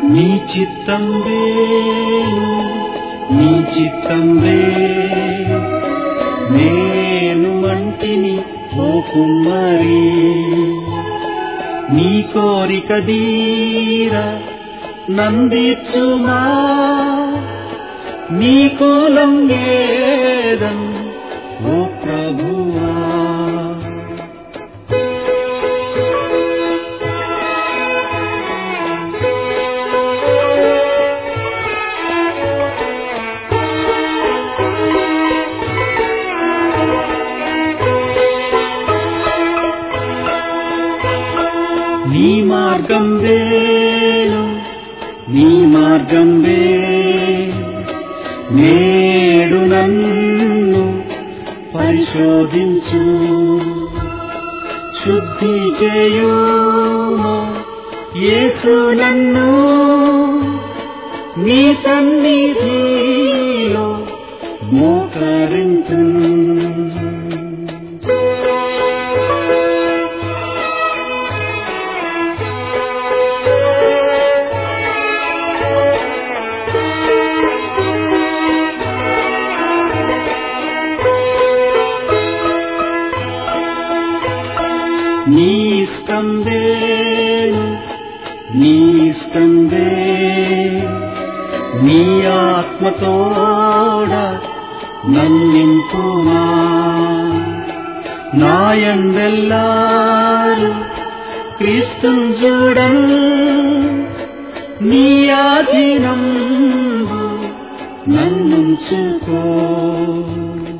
నీ చిత్తం వేను నీ చిత్తం వే నేను మంటిని ఓ కుమ్మరి నీ కోరిక దీర నందిచుమా నీ కులం ఏదం ఓ ప్రభువా నీ మార్గం వేను నీ మార్గం వే నేడు నన్ను పరిశోధించు శుద్ధి చేయుము యేసు నన్ను నీ సన్నిధిలో మోకరించు నీ ఇష్టం వేను నీ ఇష్టం వే నీ ఆత్మతోడ నన్నింపుమా నాయందెల్లారు క్రీస్తుం చూడం నీ ఆధీనం నన్నుంచుకో